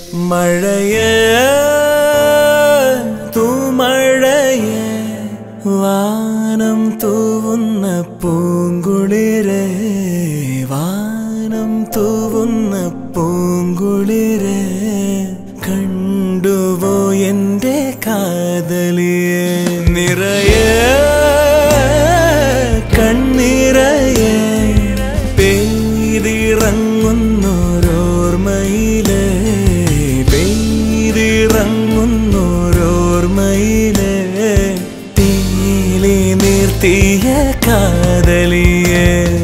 മഴയേ തൂമഴയേ വാനം തൂവുന്ന പൂങ്കുളിരേ വാനം തൂവുന്ന പൂങ്കുളിരേ കണ്ടുവോ എന്റെ കാതലിയെ നിറയെ കണ്ണിറയെ പെയ്തിറങ്ങുന്നോരോർമ്മയിലെ പെയ്തിറങ്ങുന്നോരോർമ്മയിലെ തീലി നിർത്തിയ കാതലിയേ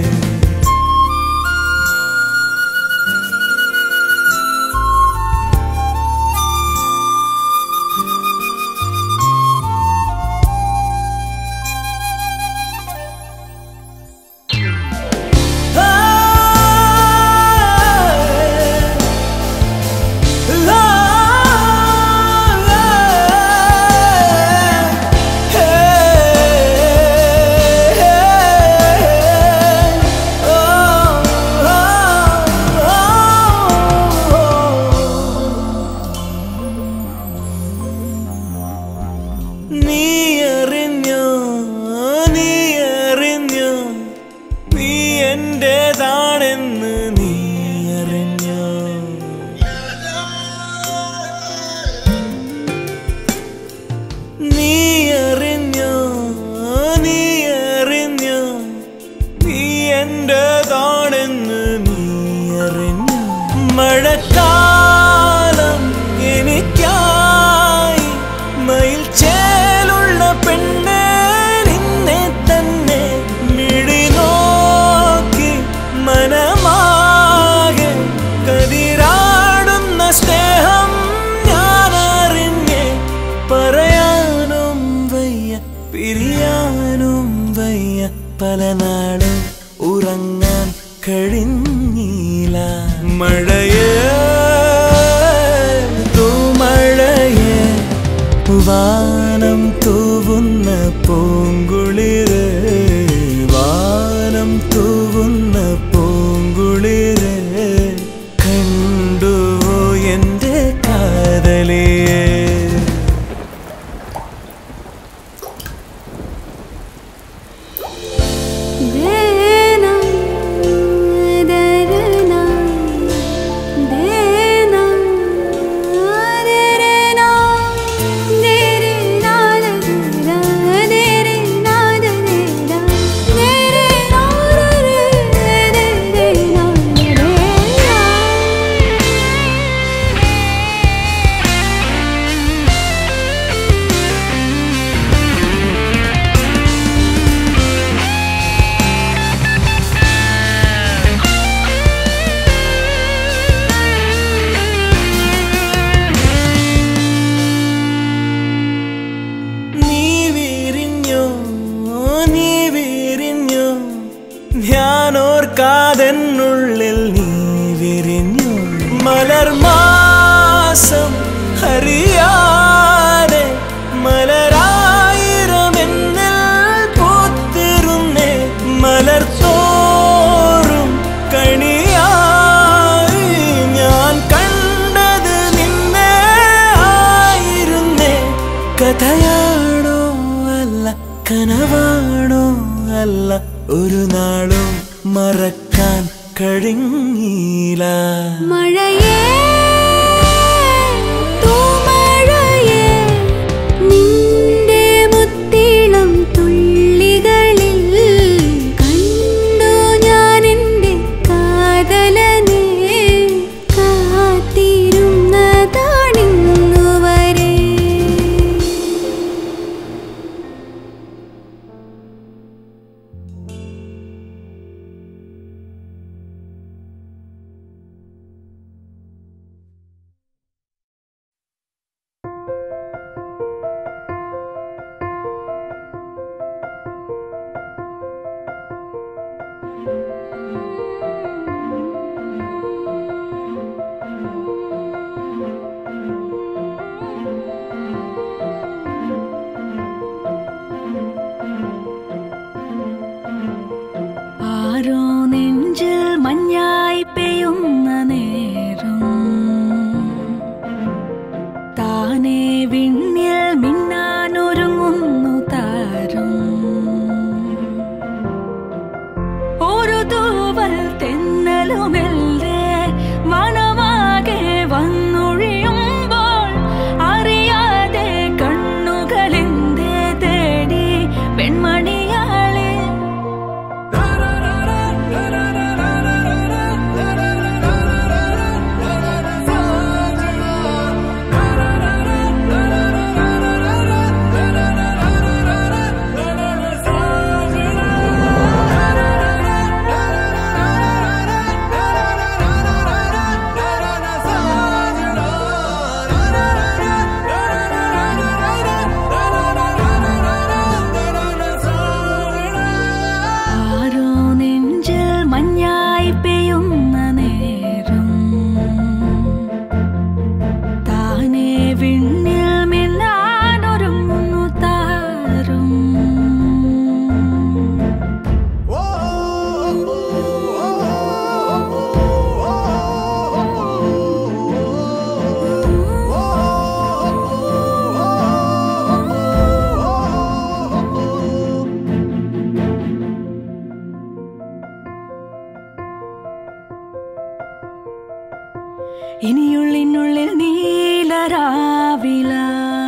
നീ അറിഞ്ഞോ നീ അറിഞ്ഞോ നീ എന്റേതാണെന്ന് നീ അറിഞ്ഞോ നീ അറിഞ്ഞോ നീ അറിഞ്ഞോ നീ എന്റേതാണെന്ന് നീ അറിഞ്ഞോ മഴക്കാലം എനിക്കായി മയിൽ ചേലുള്ള പെണ്ണെ നിന്നെ തന്നെ മിഴി നോക്കി മനമാകെ കതിരാടുന്ന സ്നേഹം ഞാനറിഞ്ഞേ പറയാനും വയ്യ പിരിയാനും വയ്യ പല നാളും ഉറങ്ങാൻ കഴിഞ്ഞില്ല മഴയേ തൂമഴയേ വാനം തൂവുന്ന പൂങ്കുളിര് വാനം തൂവുന്ന പൂങ്കുളിര് കണ്ടുവോ എന്റെ കാതലിയേ ദേന ദരന ദേന ദരന ദേരന ദരന ദേരന ദരന ദേരന നീ വിരിഞ്ഞോ നീ വിരിഞ്ഞോ ഞാനോർക്കാതെന്നുള്ളിൽ നീ വിരിഞ്ഞു മലർമാസം അറിയാതെ മലരായിരമെന്നിൽ പൂത്തിരുന്നേ മലർത്തോറും കണിയായി ഞാൻ കണ്ടത് നിന്നെ ആയിരുന്നേ കഥയാണോ അല്ല കനവാണോ അല്ല ഒരു നാളും മറക്കാൻ കഴിഞ്ഞില്ല മഴയേ തൂമഴയേ നിന്റെ മുത്തിളം തുള്ളികളിൽ കണ്ടു ഞാൻ എൻ്റെ കാതലനെ കാത്തിരുന്നതാണിന്നു വരെ എന്നിനുള്ളിൽ നീലരാവിലായി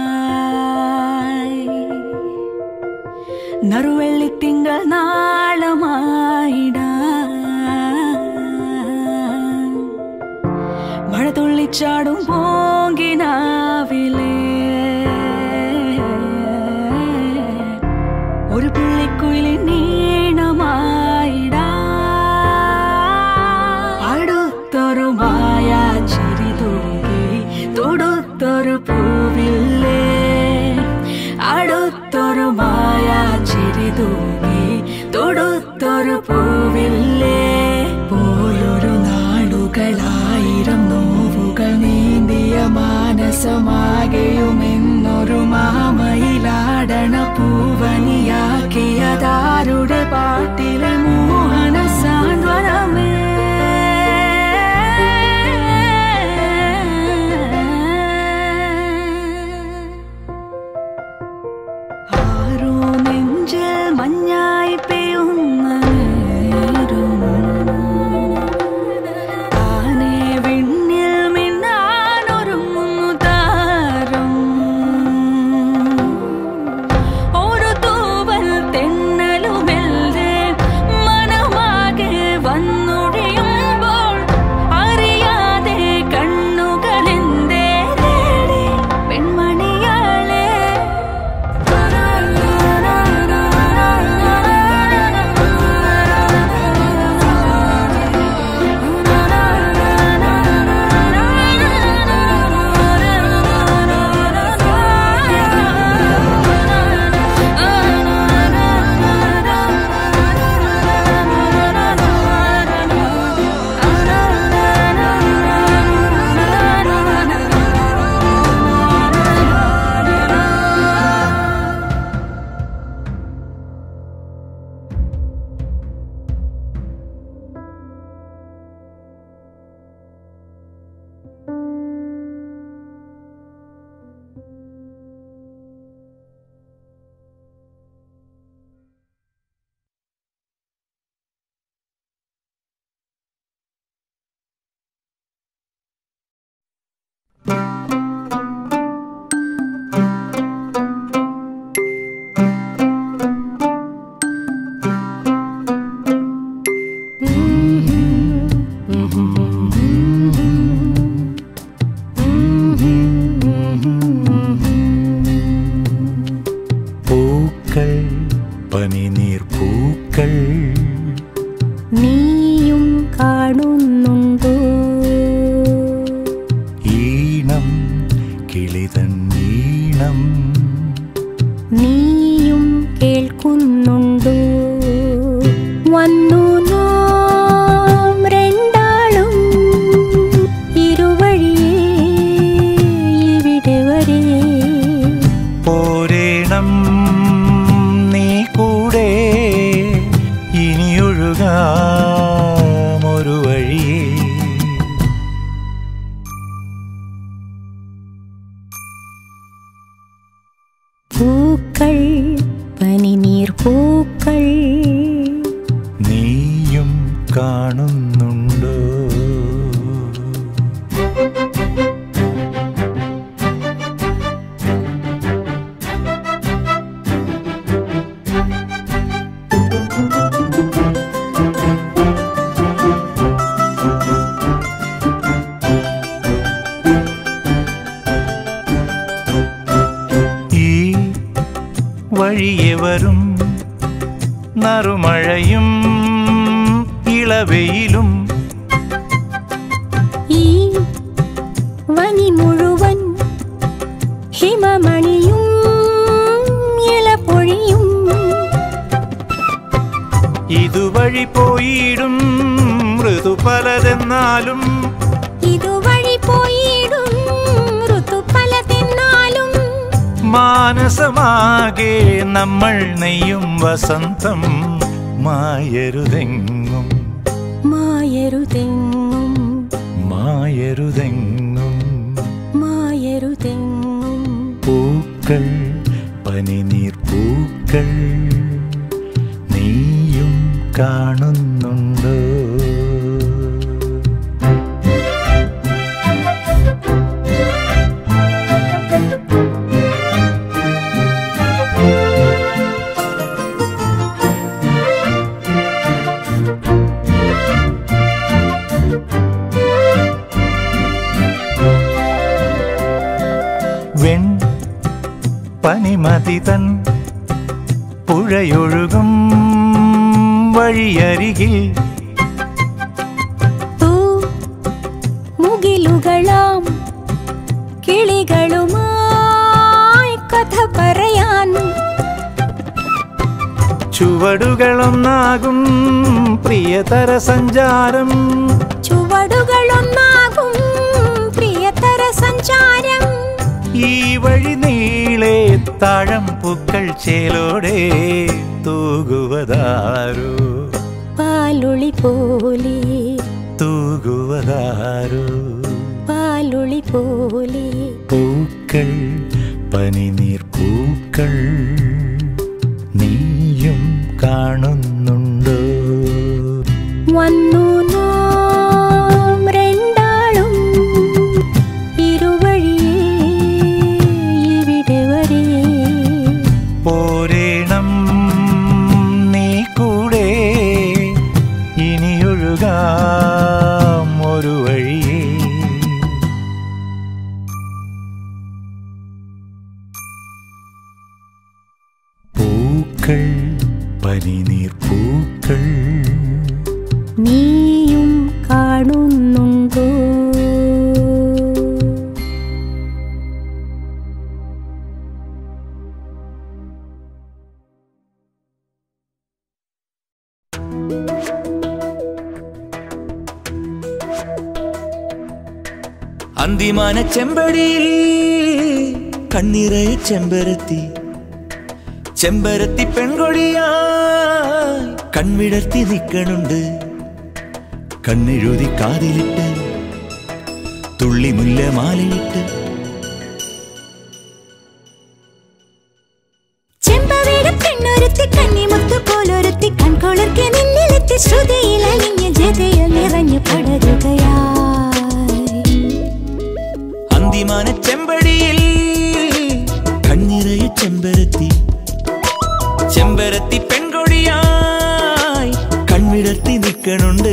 നറുവെള്ളിത്തിങ്കൾ നാളമായിടാ മഴ തുള്ളിച്ചാടും പോങ്കിനാവിലേ ഒരു പുള്ളിക്കുയിലിൻ നീണമായിടാ അടുത്തൊരു മായ ചിരി തൂകി തൊടുത്തൊരു പൂവില്ലേ അടുത്തൊരു മായ ചിരി തൂകി തൊടുത്തൊരു പൂവില്ലേ പോയൊരു നാടുകളായിരം നോവുകൾ നീന്തിയ മാനസമാകെയുമെന്നൊരു മാമയിലാടണ പൂവനിയാക്കിയതാരുടെ പാട്ടിലെ മോഹന സാന്ത്വനമേ ആരോ നെഞ്ചിൽ മഞ്ഞായി പെയ്യുന്ന നേരം താനേ വിണ്ണിൽ മിന്നാനൊരുങ്ങുന്നു താരം ഒരു തൂവൽ തെന്നലുമെല്ലെ മനമാകെ വന്നൊഴിയുമ്പോൾ അറിയാതെ കണ്ണുകളെന്തേ തേടി പെൺമണിയാളെ പൂക്കൾ പനിനീർ പൂക്കൾ നീയും കാണുന്നുണ്ടോ ഈണം കിളിതൻ ഈണം നീയും കേൾക്കുന്നുണ്ടോ വന്നു നാം രണ്ടാളും ഇരുവഴിയേ ഇവിടെ വരെ പോരേണം നീ കൂടെ ഇനിയൊഴുകാം ഒരു വഴിയേ പൂക്കൾ പനിനീർ പൂക്കൾ നീയും കാണുന്നുണ്ടോ ഈ വഴിയെ വരും നറുമഴയും ഇളവെയിലും ഈ വനി മുഴുവൻ ഹിമമണിയും ഇളപ്പൊഴിയും ഇതുവഴി പോയിടും ഋതു പലതെന്നാലും ഇതുവഴി പോയിടും ഋതു പലതെന്നാലും മാനസമാകെ നമ്മൾ നെയ്യും വസന്തം മായരുതെങ്ങും മായരുതെങ്ങും മായരുതെങ്ങും മായരുതെങ്ങും പൂക്കൾ പനിനീർ പൂക്കൾ നീയും കാണുന്നുണ്ടോ പനിമതിതൻ പുഴയൊഴുകും വഴിയരികിൽ തൂ മുകിലുകളാം കിളികളുമായി കഥ പറയാൻ ചുവടുകളൊന്നാകും പ്രിയതര സഞ്ചാരം ചുവടുകളൊന്നാകും പ്രിയതര സഞ്ചാരം ഈ വഴി നീളെ താഴം പൂക്കൾ ചേലോടെ തൂകുവതാരോ പാലുളി പോലെ തൂകുവതാരോ പാലുളി പോലെ പൂക്കൾ പനിനീർ പൂക്കൾ നീയും കാണുന്നുണ്ടോ വന്നു നാം രണ്ടാളും ഇരുവഴിയേ ഇവിടെ വരെ പോരേണം നീ കൂടെ ഇനിയൊഴുകാം ഒരു വഴിയേ പൂക്കൾ പനിനീർ പൂക്കൾ നീയും കാണുന്നുണ്ടോ അന്തിമാന ചെമ്പടിയിൽ കണ്ണിറയ ചെമ്പരത്തി ചെമ്പരത്തി പെൺകൊടിയായി കൺവിടർത്തി നിൽക്കണുണ്ട് കണ്ണെഴുതി കാതിലിട്ട് തുള്ളി മുല്ല മാലയിട്ട് ചെമ്പവേട പെണ്ണൊരുത്തി കണ്ണിമുത്തു പോലൊരുത്തി കൺകൊളർക്കെ നിന്നിലെത്തി ശ്രുതിയിൽ അലിഞ്ഞ ജതയിൽ നിറഞ്ഞു പടരുകയായി അന്തിമാന ചെമ്പടിയിൽ കണ്ണിറയ ചെമ്പരത്തി ചെമ്പരത്തി പെൺകൊടിയായി കൺവിടർത്തി നിൽക്കണുണ്ട്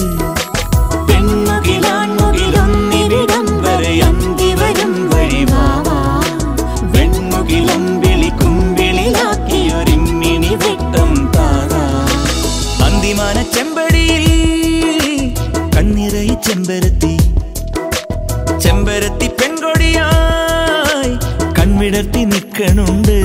പെൺമുകിലാൺമുകിലൊന്നിവിടം വരെ അന്തി വരും വഴിവാവാ വെൺമുകിലം വിളിക്കുമ്പിളിലാക്കിയൊരിമ്മിണി വെട്ടം താറാ അന്തിമാന ചെമ്പടിയിൽ കണ്ണിറയ ചെമ്പരത്തി ചെമ്പരത്തി പെൺകൊടിയായി കൺവിടർത്തി നിൽക്കണുണ്ട്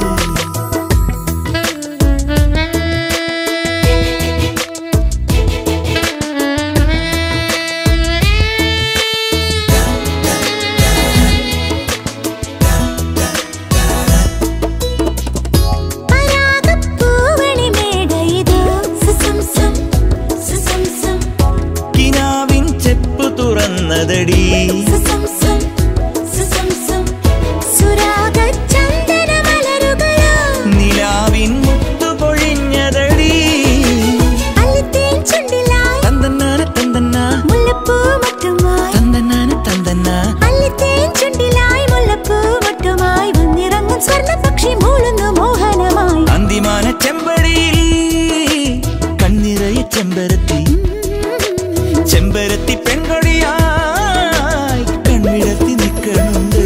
പരാഗപ്പൂവണി മേടയിതോ സുസംസം സുസംസം കിനാവിൻ ചെപ്പു തുറന്നതടി സുസംസം സുസംസം സുരാഗചന്ദന മലരുകളോ നിലാവിൻ മുത്തു പൊഴിഞ്ഞതടി അല്ലിത്തേൻ ചുണ്ടിലായി തന്തന്നാന തന്തന്ന മുല്ലപ്പൂ മറ്റുമായി തന്തന്നാന തന്തന്ന അല്ലിത്തേൻ ചുണ്ടിലായി മുല്ലപ്പൂ മറ്റുമായി വന്നിറങ്ങും സ്വർണ്ണപക്ഷി മൂളുന്നു മോഹനമായി അന്തിമാന ചെമ്പടിയിൽ കണ്ണിറയ ചെമ്പരത്തി ചെമ്പരത്തി പെൺകൊടിയായി കൺവിടർത്തി നിൽക്കണുണ്ട്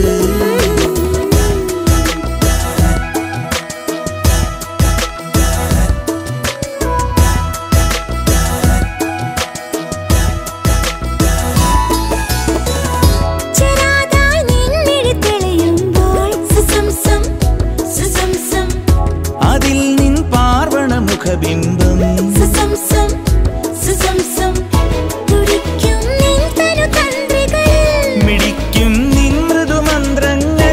ചെറാതായി നിൻമിഴി തെളിയുമ്പോൾ സുസംസം സുസംസം അതിൽ നിൻ പാർവണ മുഖബിംബം സുസംസം സുസംസം തുടിക്കും നിൻ തനു തന്ത്രികളിൽ മിടിക്കും നിൻ മൃദുമന്ത്രങ്ങൾ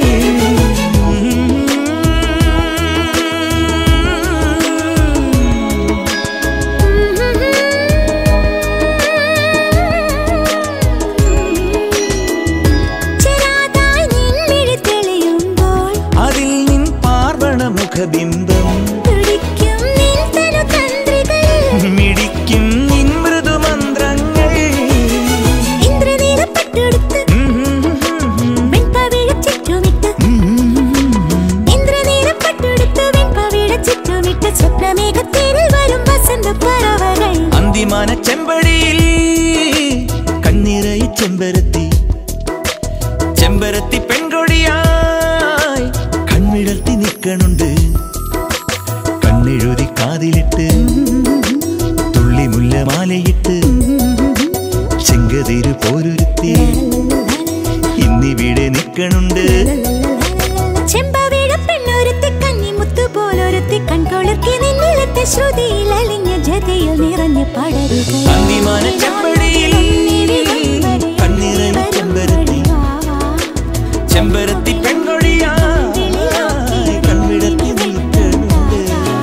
ചെറാതായി നിൻമിഴി തെളിയുമ്പോൾ അതിൽ നിൻ പാർവണ മുഖബിംബം തുടിക്കും നിൻ തനു തന്ത്രികളിൽ മിടിക്കും നിൻ മൃദുമന്ത്രങ്ങൾ ഇന്ദ്രനീലപ്പട്ടുടുത്ത് വെൺപവിഴ ചുറ്റുമിട്ട് ഇന്ദ്രനീലപ്പട്ടുടുത്ത് വെൺപവിഴ ചുറ്റുമിട്ട് സ്വപ്നമേഘത്തേരിൽ വരും വസന്ത പറവകൾ അന്തിമാന ചെമ്പടിയിൽ കണ്ണിറയ ചെമ്പരത്തി ചെമ്പരത്തി പെൺകൊടിയായി കണ്ണു നിൽക്കണുണ്ട് കണ്ണെഴുതി കാതിലിട്ട് തുള്ളി മുല്ലമാലയിട്ട് ചെങ്കതിര് പോരുരുത്തി ഇന്നിവിടെ നിൽക്കണുണ്ട് ചെമ്പവിഴ പെണ്ണൊരുത്തി കന്നിമുത്തു പോലൊരുത്തി കൺകൊളുക്കി നിന്നിലത്തെ ശ്രുതിയിൽ അലിഞ്ഞ ജതയിൽ നിറഞ്ഞ പടരുക അന്തിമാന ചെമ്പടിയിൽ കണ്ണിറങ്ങി ചെമ്പരത്തി ചെമ്പരത്തി പെൺകൊഴിയാ കൺവിടത്തി നിൽക്കണുണ്ട്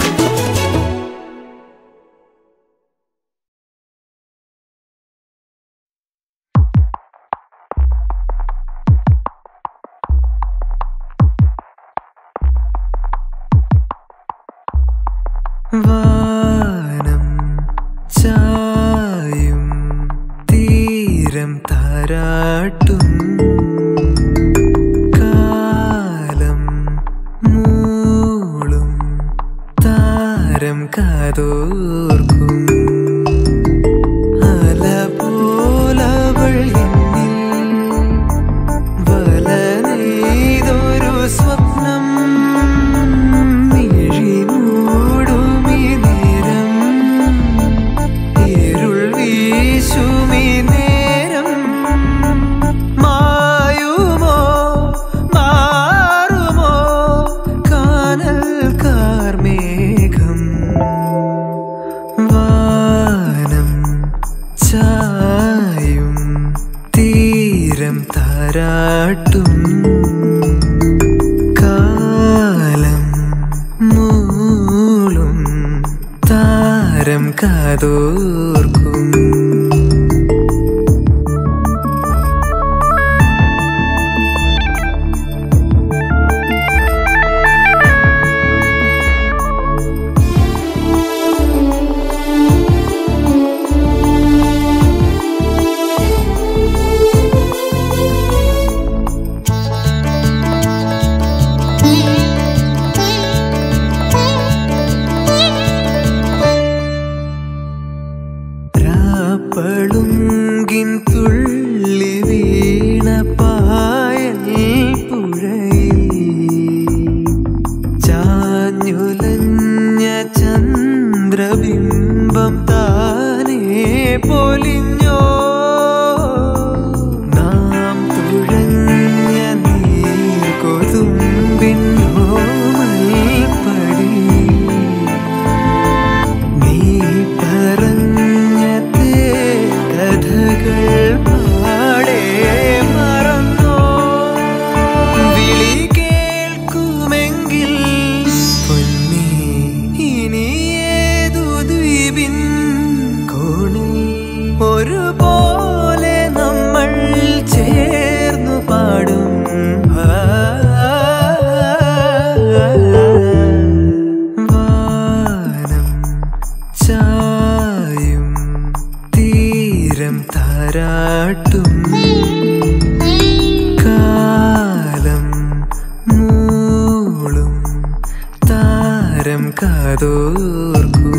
വാനം ചായും തീരം താരാട്ടും കാലം മൂളും താരം കാതോർക്കും അല പോലവൾ എന്നിൽ വല നെയ്തൊരു സ്വപ്നം മിഴി മൂടുമി നേരം ഇരുൾ വീശുമി നേരം മായുമോ മാറുമോ കാനൽ കാർമേഘം വാനം ചായും തീരം താരാട്ടും കാലം മൂളും താരം കാതോർക്കും രാപ്പളുങ്കിൻ തുള്ളി വീണ പായൽ പുഴയിൽ ചാഞ്ഞുലഞ്ഞ ചന്ദ്രബിംബം താനേ പൊലിഞ്ഞോ നാം തുഴഞ്ഞ നീർ കൊതുമ്പിന്നോമൽ പടി നീ പറഞ്ഞ കഥകൾ പാടെ മറന്നോ വിളി കേൾക്കുമെങ്കിൽ പൊന്നേ ഇനി ഏതു ദ്വീപിൻ കോണിൽ ഒരുപോലെ നമ്മൾ ചേർന്നു പാടും വാനം ചായും തീരം താരാട്ടും കാലം മൂളും താരം കാതോർക്കും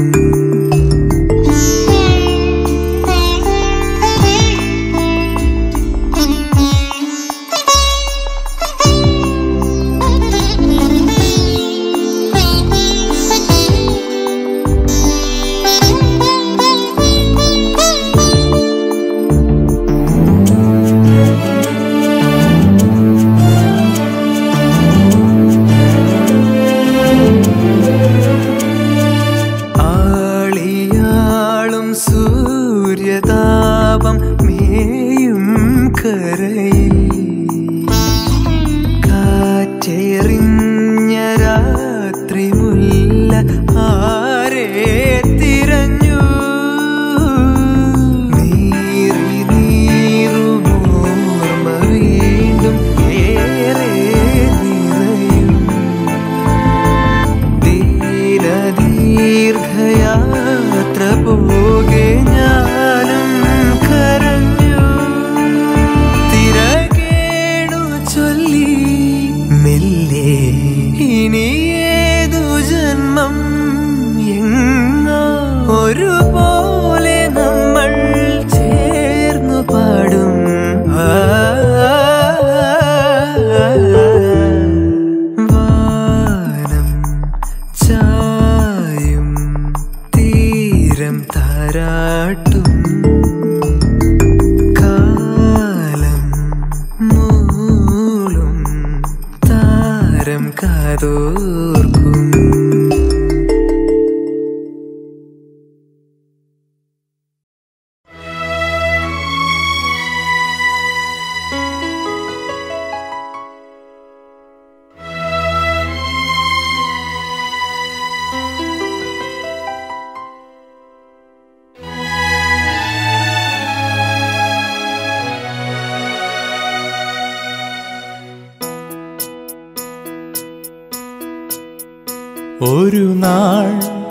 ആളിയാളും സൂര്യതാപം മേയും കരയിൽ കാറ്റെറിഞ്ഞ രാത്രി മുല്ല ആരെ തിരഞ്ഞു നീറി നീറുമോർമ വീണ്ടും ഏറെ നിറയും ദീർഘയാത്ര പോകെ ഞാനും കരഞ്ഞു തിരകേണു ചൊല്ലി മെല്ലെ ഇനി ഏതു ജന്മം എങ്ങോ ഒരുപോലെ നമ്മൾ ചേർന്നു പാടും ആ വാനം കാതോർക്കും ഒരു നാൾ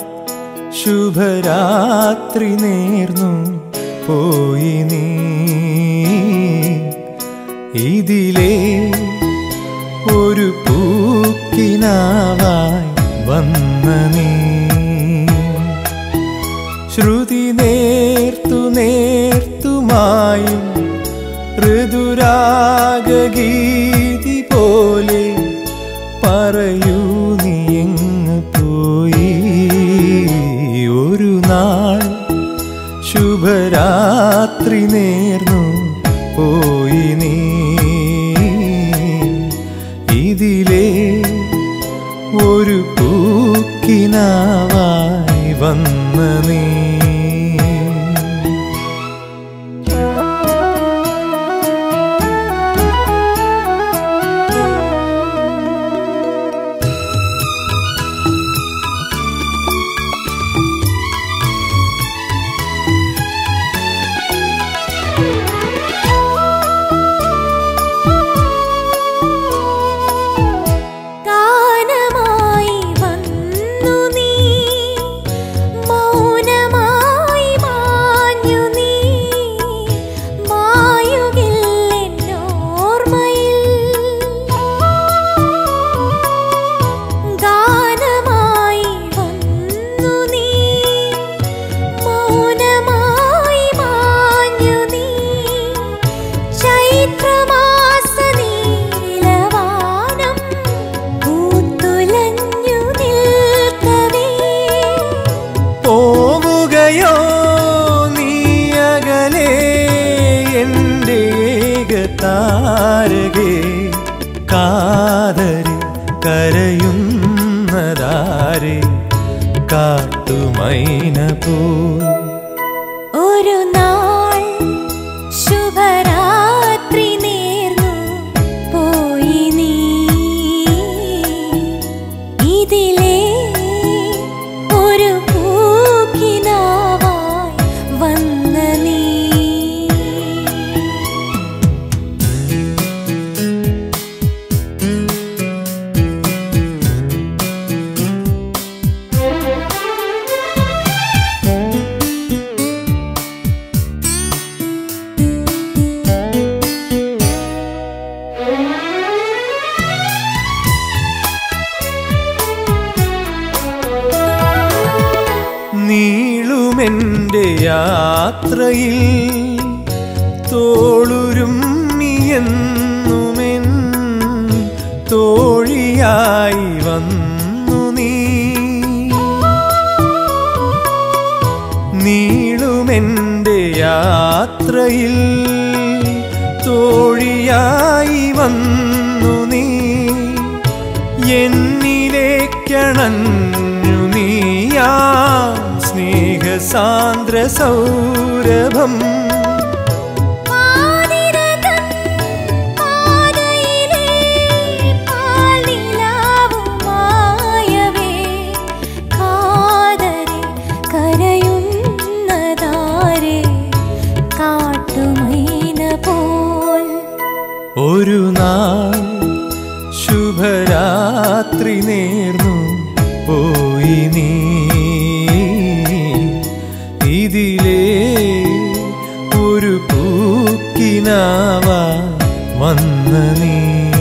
ശുഭരാത്രി നേർന്നു പോയി നീ ഇതിലേ ഒരു പൂക്കിനാവായി വന്ന നീ ശ്രുതി നേർത്തു നേർത്തുമായും ഋതുരാഗീതി പോലെ പറയൂ നീ എങ്ങ് പോയി ഒരു നാൾ ശുഭരാത്രി നേർന്നു പോയി നീ ഇതിലേ ഒരു പൂക്കിനാവായി വന്ന നീ ഗാനമായി വന്നു നീ മൗനമായി മാഞ്ഞു നീ മായുകില്ലെന്നോർമ്മയിൽ ഗാനമായി വന്നു നീ മൗനമായി മാഞ്ഞു നീ ചൈത്രമാസ നീലവാനം പൂത്തുലഞ്ഞു നിൽക്കവേ പോവുകയോ നീ അകലെ എൻ്റെ താരകെ കാതരി കരയുന്നതാരെ കാട്ടുമൈന പോ ഒരു നാൾ ശുഭരാത്രി നേർന്നു പോയി നീ ഇതിലേ ഒരു പൂക്കിനാവായി വന്ന നീ നീളുമെൻ്റെ യാത്രയിൽ തോളുരും നീയെന്നുമെൻ തോഴിയായി വന്നു നീ നീളുമെൻ്റെ യാത്രയിൽ തോഴിയായി വന്നു നീ എന്നിലേക്കണഞ്ഞു നീയാ സ്നേഹസാന്ദ്ര സൗരഭം പാതിരതൻ പാതയിലേ പാൽനിലാവുമായവേ കാതരെ കരയുന്നതാരെ കാട്ടുമൈന പോൽ ഒരു നാൾ ശുഭരാത്രി നേർന്നു പോയി നീ ഇതിലേ ഒരു പൂക്കിനാവാ വന്ന നീ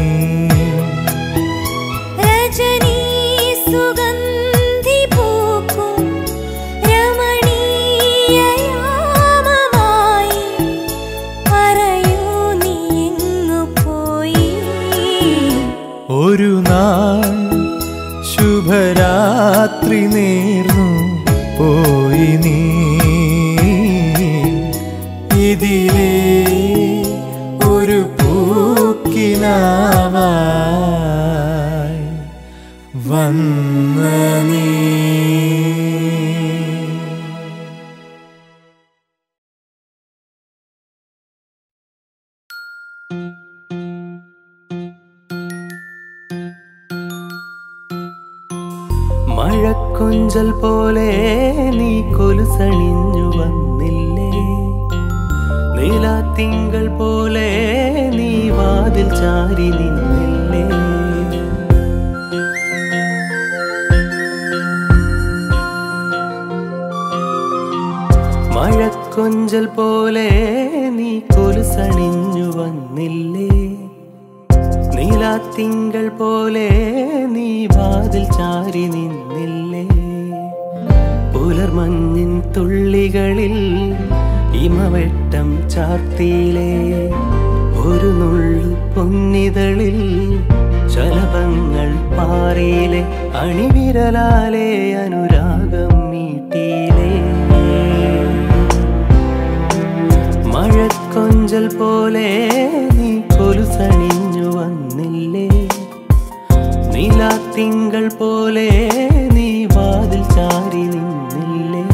രജനീ സുഗന്ധി പൂക്കും രമണീയയാമമായി പറയൂ നീ എങ്ങു പോയി ഒരു നാൾ ശുഭരാത്രി നേർന്നു പോയി നീ ഇതിലേ ഒരു പൂക്കിനാവായി മഴക്കൊഞ്ചൽ പോലെ നീ കൊലുസണിഞ്ഞു വന്നില്ലേ നീലാത്തിങ്കൾ പോലെ നീ വാതിൽ ചാരി നിന്നില്ലേ മഴക്കൊഞ്ചൽ പോലെ നീ കൊലുസണിഞ്ഞു വന്നില്ലേ നീലാത്തിങ്കൾ പോലെ നീ വാതിൽ ചാരി നിന്നില്ലേ പുലർമഞ്ഞിൻ തുള്ളികളിൽ ഇമവെട്ടം ചാർത്തിയിലേ ഒരു നുള്ളു പൊന്നിതളിൽ ശലഭങ്ങൾ പാറിയിലെ അണിവിരലാലെ അനുരാഗം മീട്ടിയിലേ മഴക്കൊഞ്ചൽ പോലെ നീ കൊലുസണിഞ്ഞു വന്നില്ലേ നീലാത്തിങ്കൾ പോലെ നീ വാതിൽ ചാരി നിന്നില്ലേ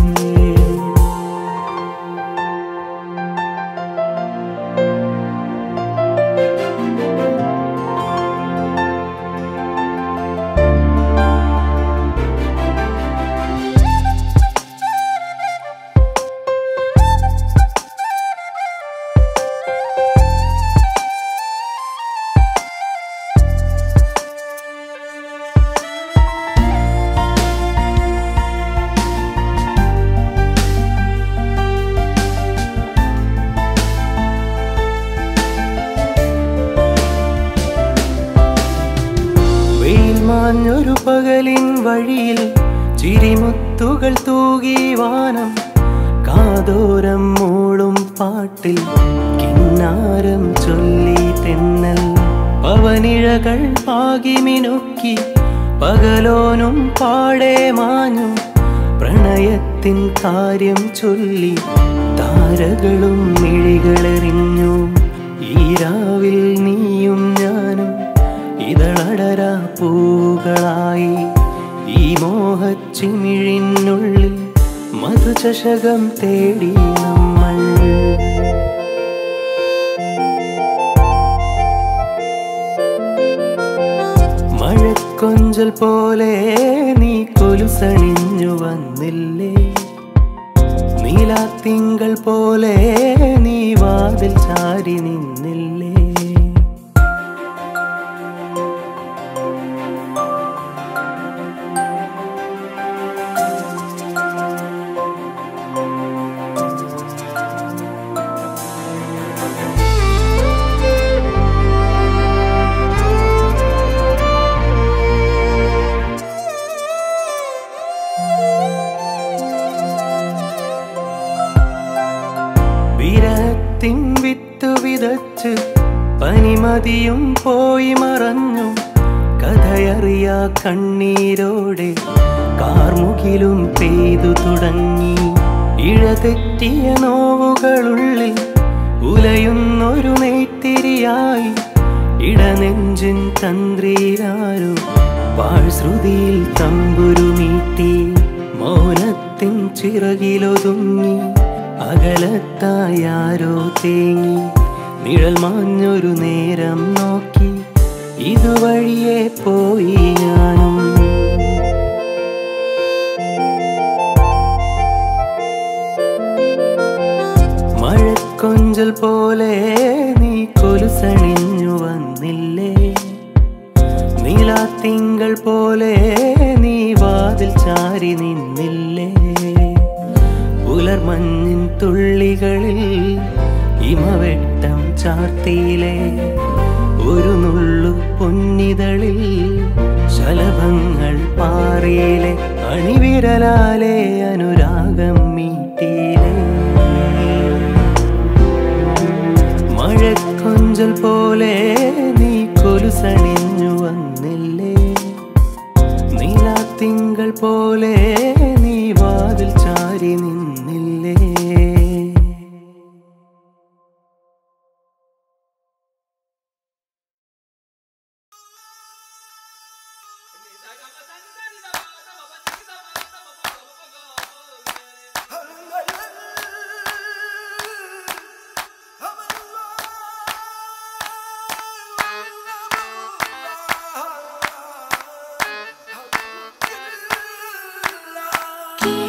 വെയിൽ മാഞ്ഞൊരു പകലിൻ വഴിയിൽ ചിരിമുത്തുകൾ തൂകി വാനം കാതോരം മൂളും പാട്ടിൽ കിന്നാരം ചൊല്ലി തെന്നൽ പവനിഴകൾ പാകി മിനുക്കി പകലോനും പാടെ മാഞ്ഞു പ്രണയത്തിൻ കാര്യം ചൊല്ലി താരകളും മിഴികളെറിഞ്ഞു ഈ രാവിൽ നീയും ഞാനും ഇതളടര പൂകളായി ഈ മോഹച്ചിമിഴിനുള്ളിൽ മധുചഷകം തേടി നമ്മൾ മഴക്കൊഞ്ചൽ പോലെ നീ കൊലുസണിഞ്ഞു വന്നില്ലേ നീലാത്തിങ്കൾ പോലെ നീ വാതിൽ ചാരി നിന്നില്ലേ വിരഹത്തിൻ വിത്തു വിതച്ച് പനിമതിയും പോയി മറഞ്ഞു കഥയറിയാ കണ്ണീരോടെ കാർമുകിലും പെയ്തു തുടങ്ങി ഇഴതെറ്റിയ നോവുകളുള്ളിൽ ഉലയുന്നൊരു നെയ്ത്തിരിയായി ഇടനെഞ്ചിൻ തന്ത്രിയാരോ പാഴ്ശ്രുതിയിൽ തമ്പുരുമീട്ടി മൗനത്തിൻ ചിറകിലൊതുങ്ങി അകലത്തായാരോ തേങ്ങി നിഴൽ മാഞ്ഞൊരു നേരം നോക്കി ഇതുവഴിയെ പോയി ഞാനും മഴക്കൊഞ്ചൽ പോലെ നീ കൊലുസണിഞ്ഞു വന്നില്ലേ നീലാത്തിങ്കൾ പോലെ നീ വാതിൽ ചാരി നിന്നില്ലേ പുലർമഞ്ഞിൻ തുള്ളികളിൽ ഇമവെട്ടം ചാർത്തിയിലെ ഒരു നുള്ളു പൊന്നിതളിൽ ശലഭങ്ങൾ പാറിയിലെ അണിവിരലാലെ അനുരാഗം മീട്ടിയിലെ മഴക്കൊഞ്ചൽ പോലെ നീ കൊലുസണിഞ്ഞു വന്നില്ലേ നീലാത്തിങ്കൾ പോലെ നീ വാതിൽ ചാരി നിന്നില്ലേ Ah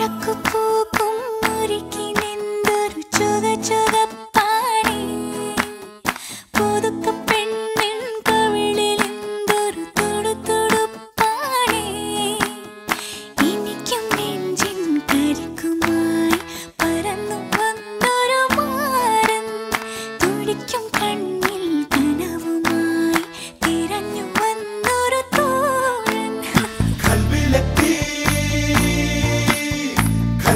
ചക്കുപൂക്കും ഒരുക്കി നിന്തൊരു ചുക ചുകപ്പാണി പുതുക്ക പെണ്ണിൻ കവിളിൽ എന്തൊരു തുടു തുടുപ്പാണി എനിക്കും നെഞ്ചിൻ കരുക്കുമായി പറന്നു വന്നൊരു മാരൻ തുടിക്കും കണ്ണിൽ കനവുമായി തിരഞ്ഞു വന്നൊരു തോഴൻ കൽവിലെത്തി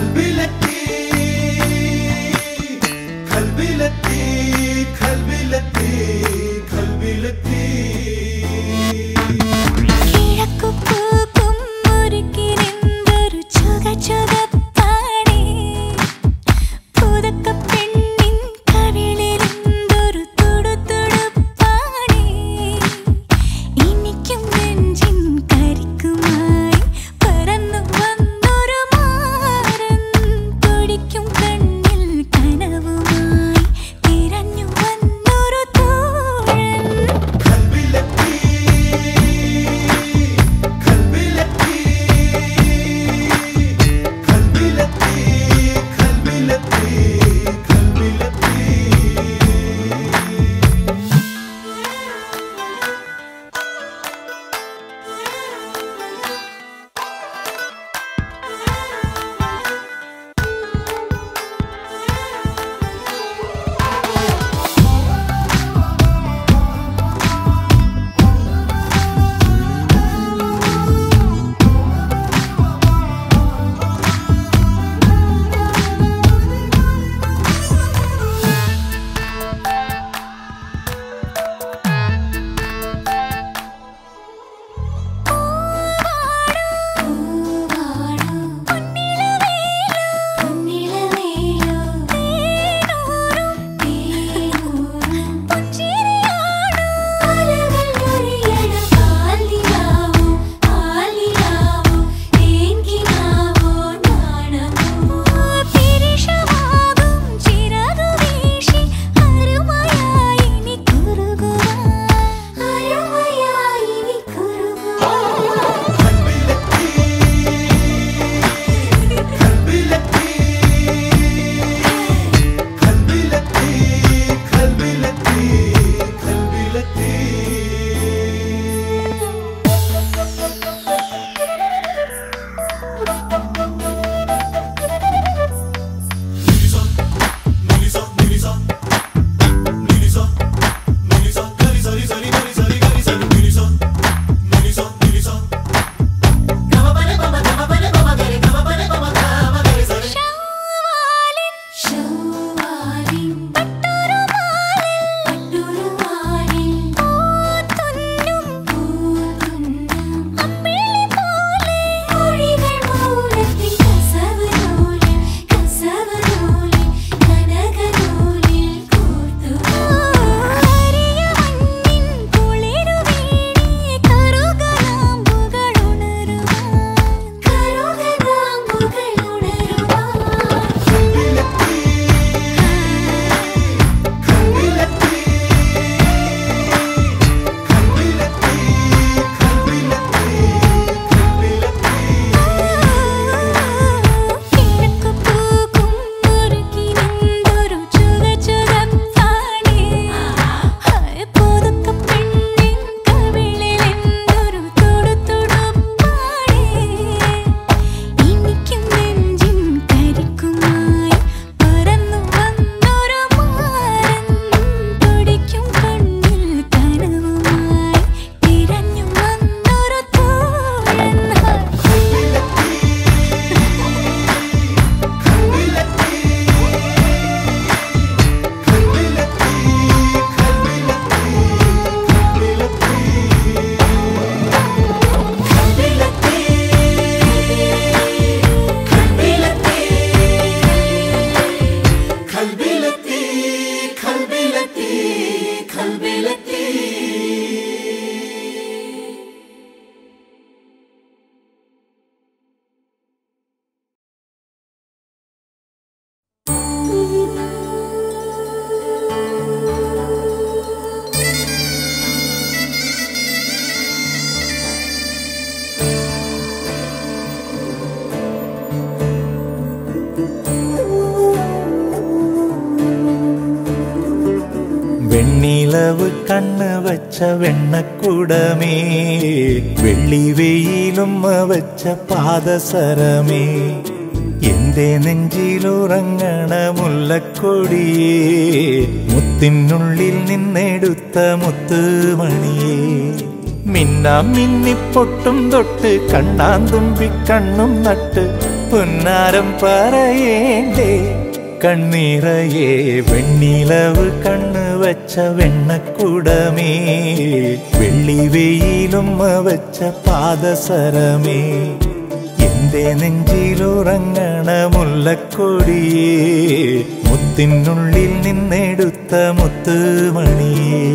വെണ്ണിലവ് കണ്ണ് വച്ച വെണ്ണക്കുടമേ വെള്ളി വെയിലുമ്മ വച്ച പാദസരമേ എന്റെ നെഞ്ചിലുറങ്ങണ മുല്ലക്കൊടിയേ മുത്തിനുള്ളിൽ നിന്നെടുത്ത മുത്തുമണിയേ മിന്നാം മിന്നിപ്പൊട്ടും തൊട്ട് കണ്ണാൻ തുമ്പി കണ്ണും നട്ട് പുന്നാരം പറയേണ്ടേ കണ്ണീറയെ വെണ്ണിലവ് കണ്ണ് വച്ച വെണ്ണക്കുടമേ വെള്ളി വെയിലും വച്ച പാദസരമേ എന്റെ നെഞ്ചിലുറങ്ങണ മുല്ലക്കൊടിയേ മുത്തിനുള്ളിൽ നിന്നെടുത്ത മുത്തുമണിയേ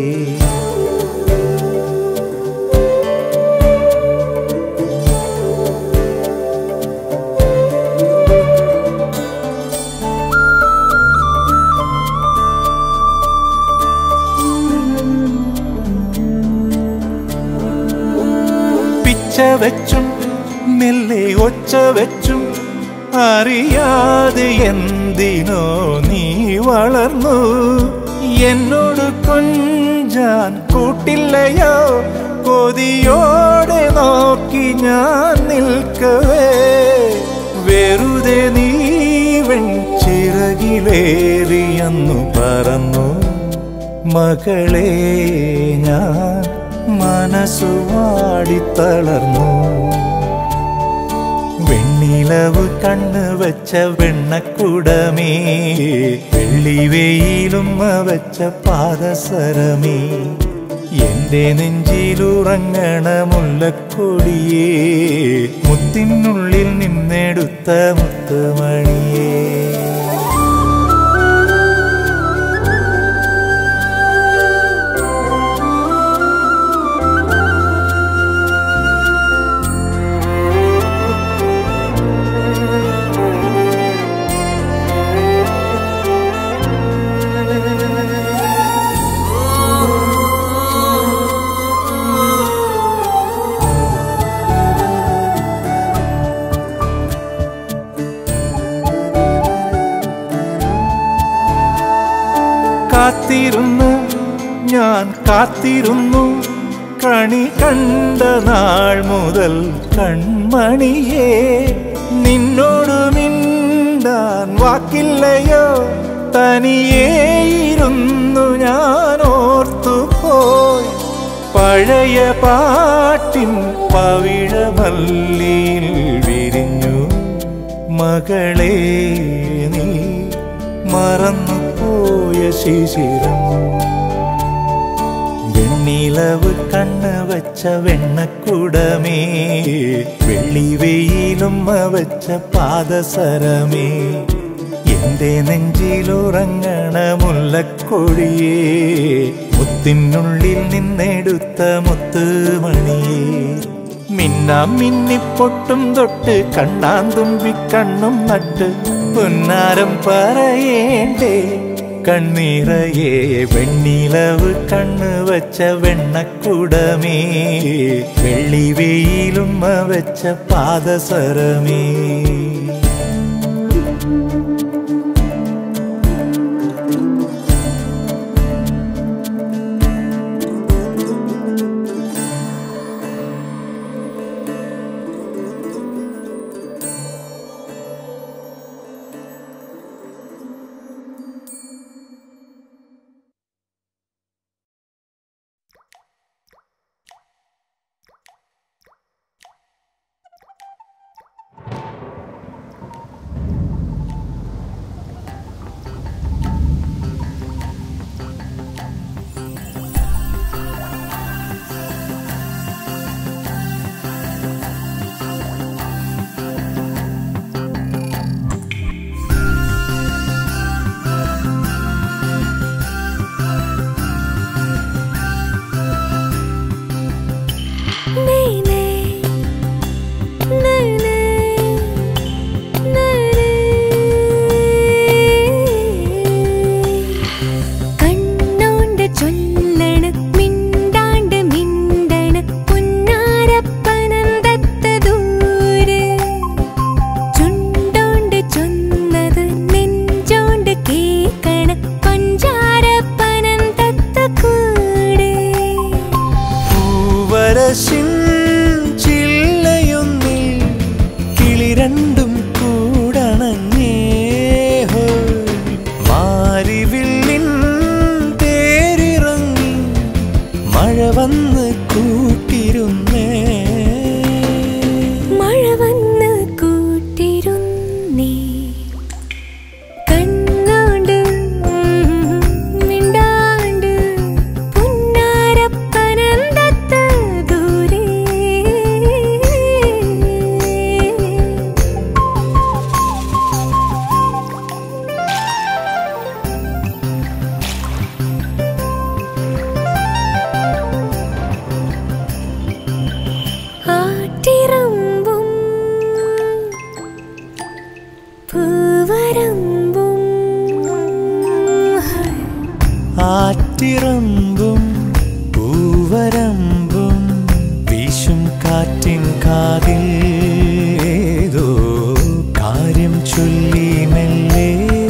പിച്ച വെച്ചും മെല്ലെ ഒച്ച വെച്ചും അറിയാതെ എന്തിനോ നീ വളർന്നു എന്നോട് കൊഞ്ചാൻ കൂട്ടില്ലയോ കൊതിയോടെ നോക്കി ഞാൻ നിൽക്കവേ വെറുതെ നീ വെൺചിറകിലേറിയെന്നു പറന്നു മകളെ ഞാൻ മനസ്സുവാടി തളർന്നു വെണ്ണിലവ് കണ്ണ് വച്ച വെണ്ണക്കുടമേ വെള്ളി വെയിലും വച്ച പാദസരമേ എന്റെ നെഞ്ചിലുറങ്ങണ മുല്ലക്കൊടിയേ മുത്തിനുള്ളിൽ നിന്നെടുത്ത മുത്തുമണിയേ കാത്തിരുന്നു ഞാൻ കാത്തിരുന്നു കണി കണ്ട നാൾ മുതൽ കൺമണിയേ നിന്നോട് മിണ്ടാൻ വാക്കില്ലയോ തനിയേ ഇരുന്നു ഞാൻ ഓർത്തുപോയി പഴയ പാട്ടിൻ പവിഴമല്ലിയിൽ വിരിഞ്ഞു മകളെ നീ മറന്നു പോയ ശിശിരം വെണ്ണിലവ് കണ്ണ് വച്ച വെണ്ണക്കുടമേ വെള്ളി വെയിലും വച്ച പാദസരമേ എന്റെ നെഞ്ചിലുറങ്ങണ മുല്ലക്കൊടിയേ മുത്തിനുള്ളിൽ നിന്നെടുത്ത മുത്തുമണിയേ മിന്നാം മിന്നിപ്പൊട്ടും തൊട്ട് കണ്ണാൻ തുമ്പി കണ്ണും നട്ട് പുന്നാരം പറയേണ്ടേ കണ്ണീറയെ വെണ്ണിലവ് കണ്ണ് വച്ച വെണ്ണക്കുടമേ വെള്ളി വെയിലും വച്ച പാദസരമേ പൂവരശിൻ ചില്ലയൊന്നിൽ കിളി രണ്ടും കൂടണഞ്ഞേ ഹോ. മാരിവില്ലിൻ തേരിറങ്ങി മഴ വന്ന് കൂട്ടിരുന്നേ മഴ വന്ന് കൂട്ടിരുന്നേ കണ്ണോണ്ട് മിണ്ടാണ്ട് പുന്നാരപ്പനന്തത്ത് ദൂരെ ആട്ടിറമ്പും പൂവരമ്പും ആറ്റിറമ്പും പൂവരമ്പും വീശും കാറ്റിൻ കാതിൽ ഏതോ കാര്യം ചൊല്ലി മെല്ലെ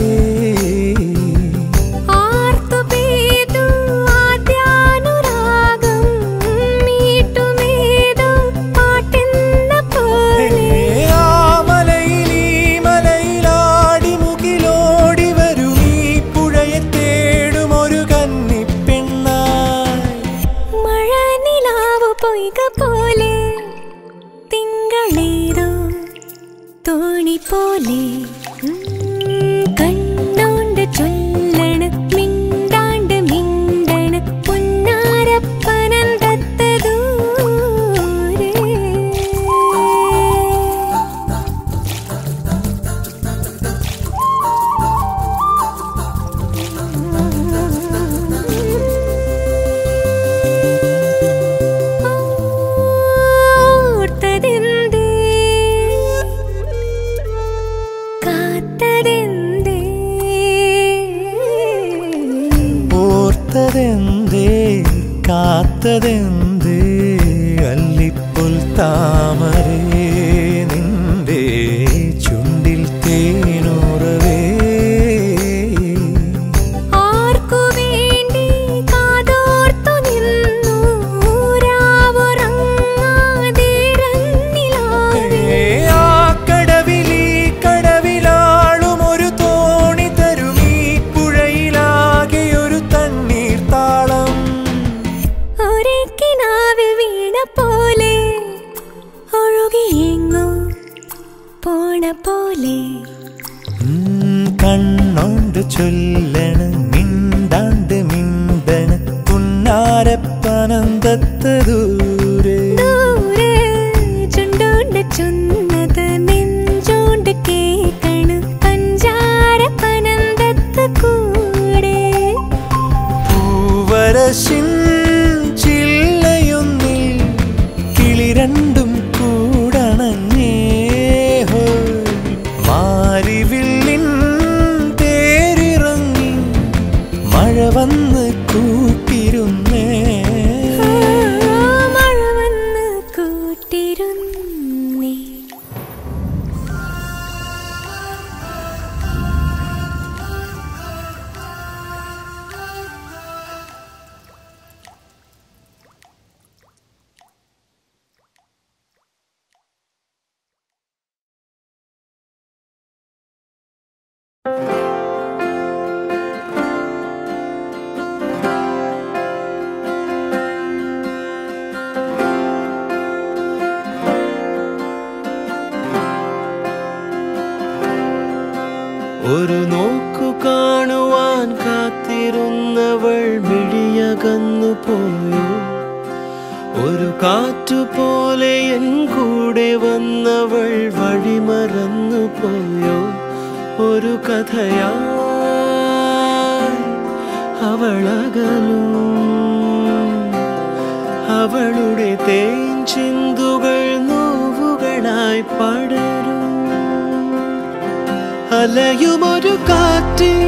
ആർത്തു പെയ്തു ആദ്യാനുരാഗം മീട്ടുമേതോ പാട്ടെന്ന പോലെ ആ മലയിൽ ഈ മലയിലാടി മുകിലോടി വരും ഈ പുഴയെ തേടും ഒരു കന്നിപ്പെണ്ണായി മഴ നിലാവ് പൊയ്ക പോലെ തിങ്കളേതോ തോണി പോലെ ഉം, കണ്ണോണ്ട് ചൊല്ലണ് മിണ്ടാണ്ട് മിണ്ടണ് പുന്നാരപ്പനന്തത്ത ദൂരെ ഓർത്തതെന്തേ കാത്തതെന്തേ ഓർത്തതെന്തേ കാത്തതെന്തേ അല്ലിപ്പുൽ താമരേ നിന്റെ ചുണ്ടിൽ തേനുറവേ ആർക്കു വേണ്ടി കാതോർത്തു നിന്നു രാവുറങ്ങാതിരന്നിലാവേ ആ കടവിലീ കടവിലാളും ഒരു തോണി തരും ഈ പുഴയിലാകെ ഒരു തണ്ണീർ താളം ഒരേ കിനാവിൽ വീണ പോലെ ഒഴുകിയെങ്ങോ പോണ പോലെ ഉം, കണ്ണോണ്ട് ചൊല്ലണ് മിണ്ടാണ്ട് മിണ്ടണ് പുന്നാരപ്പനന്തത്ത് ദൂരെ ദൂരെ ചുണ്ടോണ്ട് ചുന്നത് നെഞ്ചോണ്ട് കേക്കണ് പഞ്ചാര പനന്തത്ത് കൂടെ പൂവരശിൻ ചില്ലയൊന്നിൽ കിളി രണ്ടും കൂടണഞ്ഞേ ഹോ. മാരിവില്ലിൻ തേരിറങ്ങി മഴ വന്ന് കൂട്ടിരുന്നേ ആ, മഴ വന്ന് കൂട്ടിരുന്നേ ഒരു നോക്കു കാണുവാൻ കാത്തിരുന്നവൾ മിഴിയകന്നു പോയോ ഒരു കാറ്റുപോലെ എൻ കൂടെ വന്നവൾ വഴിമറന്നു പോയോ ഒരു കഥയാ അവളകലും അവളുടെ തേൻ ചിന്തുകൾ നോവുകളായി പടരും അലയുമൊരു കാറ്റിൻ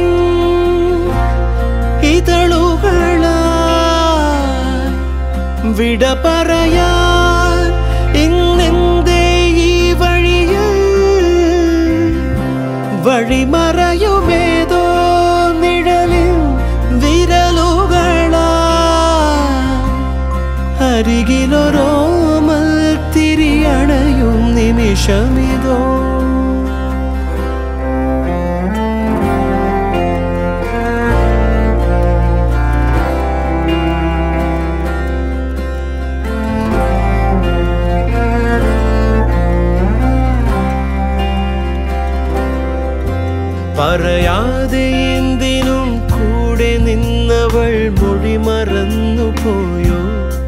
ഇതളുകളാ വിട പറയാൻ ഇന്നെന്തേ ഈ വഴിയിൽ വഴിമറയുമേതോ നിഴലിൻ വിരലുകളാ അരികിലൊരോമൽ തിരിയണയും നിമിഷമിതോ പറയാതെ എന്തിനും കൂടെ നിന്നവൾ മൊഴി മറന്നു പോയോ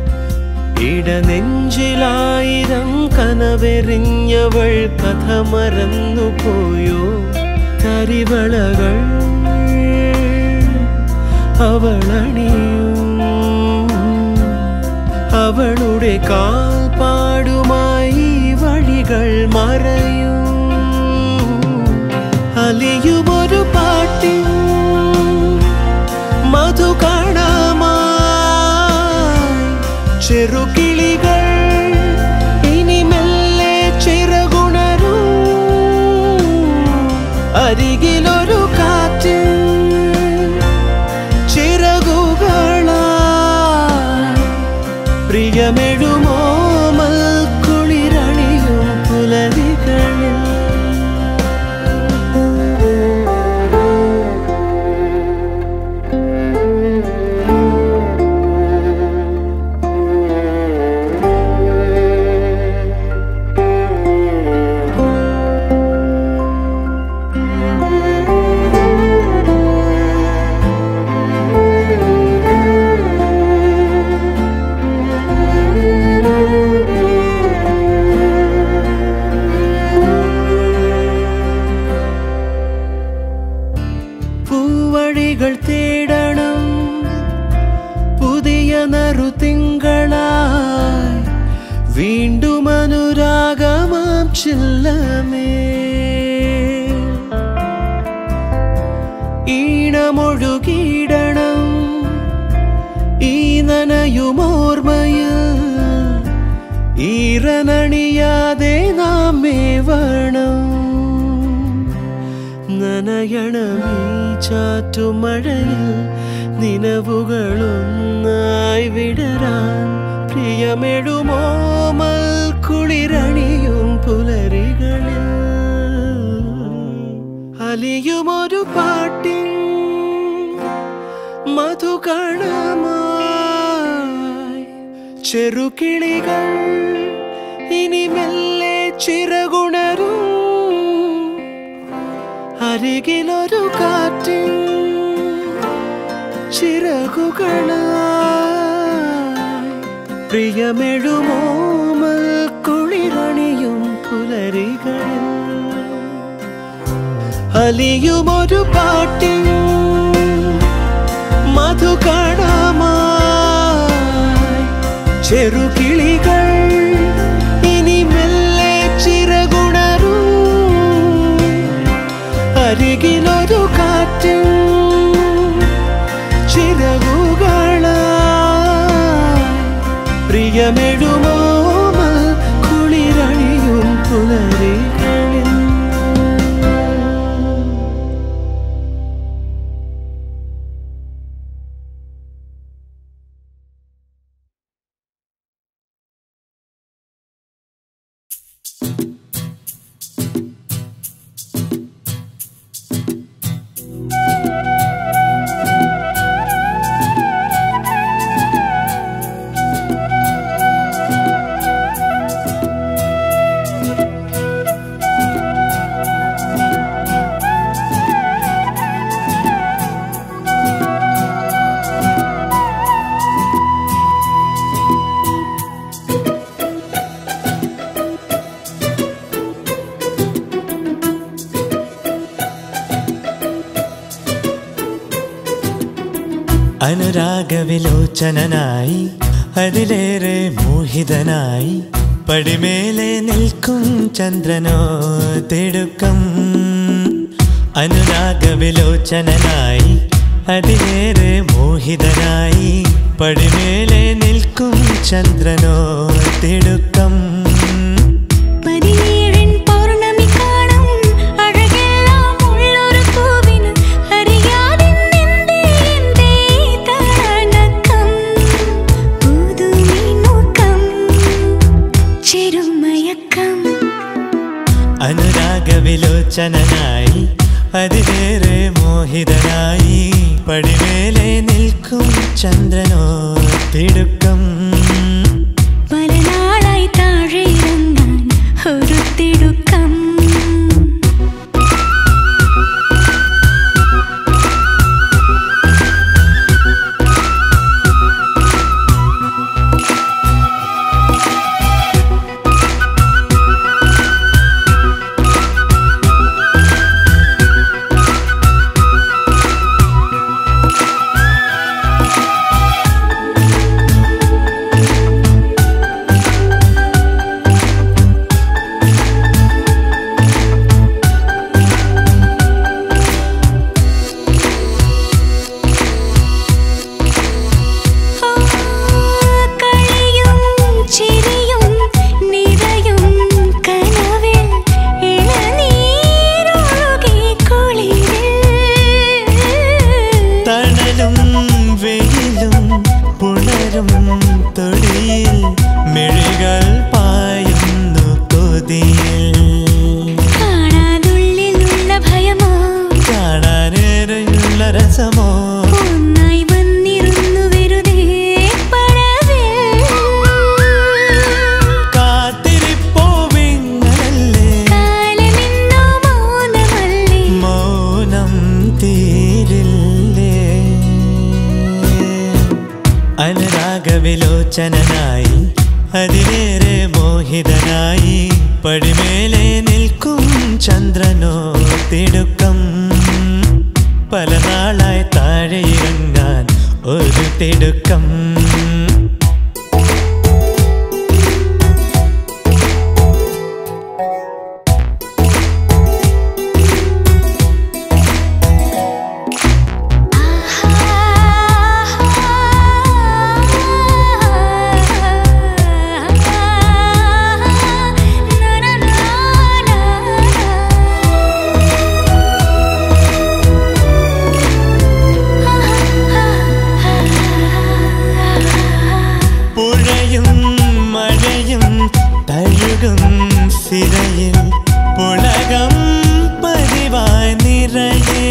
ഇടനെഞ്ചിലായിരം കനവെറിഞ്ഞവൾ കഥ മറന്നു പോയോ കരിവളകൾ അവളണിയും അവളുടെ കാൽപ്പാടുമായി വഴികൾ മറയും അലിയുമൊരു പാട്ടിൻ മധു കാണാമായി ചെറുകിളികൾ ഇനി മെല്ലെ ചിറകുണരും അരികിലൊരു കാറ്റ് ചിറകുകളായി പ്രിയമെഴുമോ കുളിരണിയും പുലരികളിൽ പൂവഴികൾ തേടണം പുതിയ നറുതിങ്കളായി വീണ്ടും അനുരാഗമാം ചില്ലമേ ഈണമൊഴുകിയിടണം ഈ നനയുമോർമ്മയിൽ ഈറനണിയാതെ നാം മേവണം നനയണമീ ചാറ്റുമഴയിൽ നിലവുകളൊന്നായി വിടരാൻ പ്രിയമെഴുമോമൽ കുളിരണിയും പുലരികളിൽ അലിയുമൊരു പാട്ടിൻ മധുകണമായി ചെറുകിളികൾ ഇനി മെല്ലെ ചിറകുണരും അരികിലൊരു കാറ്റിൻ ചിറകുകളായി പ്രിയമെഴുമോമൽ കുളിരണിയും പുലരികളിൽ അലിയുമൊരു പാട്ടിൻ മധുകണമായി ചെറുകിളികൾ ഇനി മെല്ലെ ചിറകുണരും അരികിലൊരു കാറ്റ് ചിറകുകളായി പ്രിയമെഴുമോ കുളിരണിയും പുലരികളിൽ അനുരാഗവിലോചനായി അതിലേറെ മോഹിതനായി പടിമേലെ നിൽക്കും ചന്ദ്രനോ തിടുക്കം അനുരാഗവിലോചനായി അതിലേറെ മോഹിതനായി പടിമേലെ നിൽക്കും ചന്ദ്രനോ തിടുക്കം പതിനേഴിൻ പൗർണമി കാണും അഴകെല്ലാം ഉള്ളൊരു പൂവിന് അറിയാതെ നിന്റെ എന്റെ തണക്കം പുതുമി അനുരാഗവിലോചനായി അതിലേറെ മോഹിതനായി പടിമേലെ നിൽക്കും ചന്ദ്രനോ തിടുക്കം പല നാളായി താഴെ ഇറങ്ങാൻ ഒരു തിടുക്കം ആ, കളിയും ചിരിയും നിറയും കനവിൽ ഇളനീരൊഴുകി കുളിരിൽ തണലും വെയിലും പുണരും തൊടിയിൽ മിഴികൾ പായുന്നു കൊതിയിൽ കാണാനുള്ളിലുള്ള ഭയമോ കാണാനേറെയുള്ള രസമോ ഒന്നായി വന്നിരുന്നു വെറുതെ പടവിൽ കാത്തിരിപ്പോവിങ്ങനല്ലേ കാലമിന്നോ മൗനമല്ലേ മൗനം തീരില്ലേ അനുരാഗവിലോചനായി അതിലേറെ മോഹിതനായി പടിമേലെ നിൽക്കും ചന്ദ്രനോ തിടുക്കം പല നാളായി താഴെ ഇറങ്ങാൻ ഒരു തിടുക്കം പുഴയും മഴയും തഴുകും സിരയിൽ പുളകം പതിവായി നിറയേ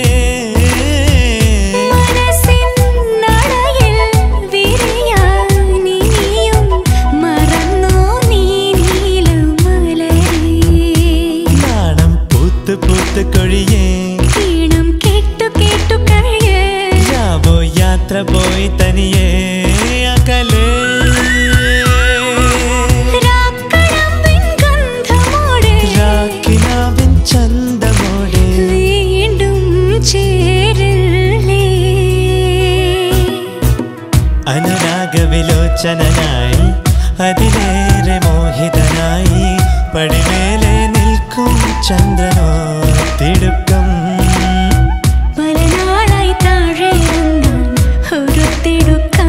മനസ്സിൻ നടയിൽ വിരിയാൻ ഇനിയും മറന്നോ നീ നീലമലരേ നാണം പൂത്ത് പൂത്ത് കൊഴിയേ ഈണം കേട്ടു കേട്ടു കഴിയേ യാവോ യാത്ര പോയി തനിയേ അകലേ രാക്കടമ്പിൻ ഗന്ധമോടെ രാക്കിനാവിൻ ചന്തമോടെ വീണ്ടും ചേരില്ലേ അനുരാഗവിലോചനായി അതിലേറെ മോഹിതനായി പടിമേലെ നിൽക്കും ചന്ദ്രനോ തിടുക്കം പല നാളായി താഴെ ഇറങ്ങാൻ ഒരു തിടുക്കം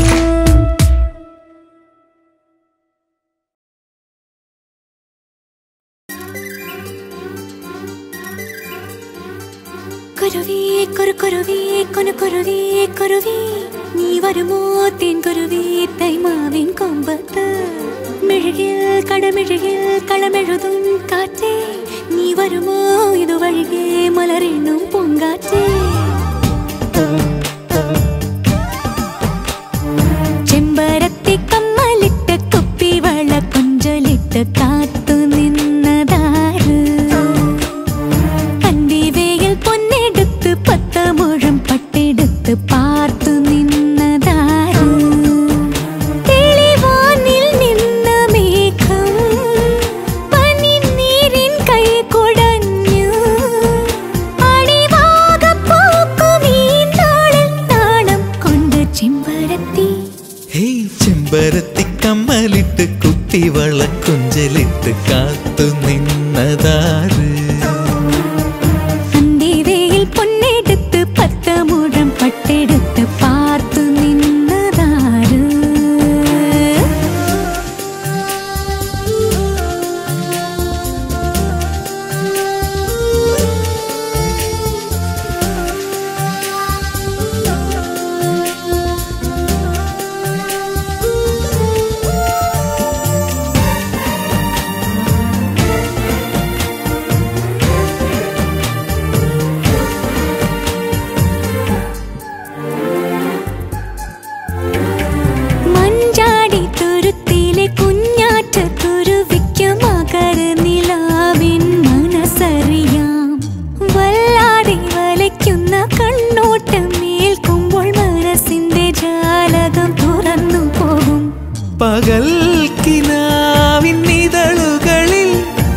കുരുവി കുരു കുരുവി കൊനു കുരുവി കുരുവി നീ വരുമോ തേൻ കുരുവി തൈമാവിൻ കൊമ്പത്ത് മെഴുകിൽ കടമെഴുകിൽ കളമെഴുതും കാറ്റേ നീ വരുമോ ഇതുവഴികെ മലറിനും പൂങ്കാറ്റേ ചെമ്പരത്തി കമ്മലിട്ട് കുപ്പി വള കൊഞ്ചലിട്ട് കാത്തു നിന്നതാര് കണ്ടിവയിൽ പൊന്നെടുത്ത് പത്ത മുഴം പട്ടെടുത്ത് പാർത്തു നിന്നതാര് തെളിവാനിൽ നിന്ന മേഘം പനിനീരിൻ കൈ കുടഞ്ഞു അടിവാകപ്പൂക്കും ഈ നാളിൽ നാണം കൊണ്ട് ചെമ്പരത്തി ഹേയ് ചെമ്പരത്തി കമ്മലിട്ട് കുത്തി വളക്കുഞ്ചലിട്ട് കാത്തു നിന്നതാറ് അന്തിവയിൽ പൊന്നെടുത്ത് പത്ത മുഴം പട്ടെടുത്ത് പാർത്തു നിന്നതാര് പകൽക്കിനാവിന്നിതളുകളിൽ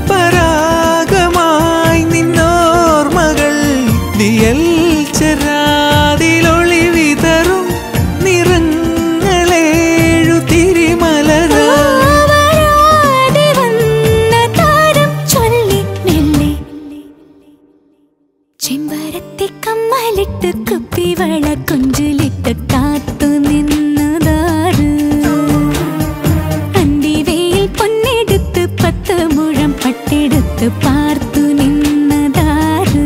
പരാഗമായി നിന്നോർമകൾ ദിയൽ ചെരാതിലൊളി വിതറും നിറങ്ങളേഴു തിരിമലരാ വരാതെ വന്ന താരം ചൊല്ലി മെല്ലെ ചെമ്പരത്തി കമ്മലിട്ട് കുപ്പിവള കൊഞ്ചിലിട്ട് കാത്തു നിന്നതാറ് അന്തിവയിൽ പൊന്നെടുത്ത് പത്ത് മുഴം പട്ടെടുത്ത് പാർത്തു നിന്നതാറ്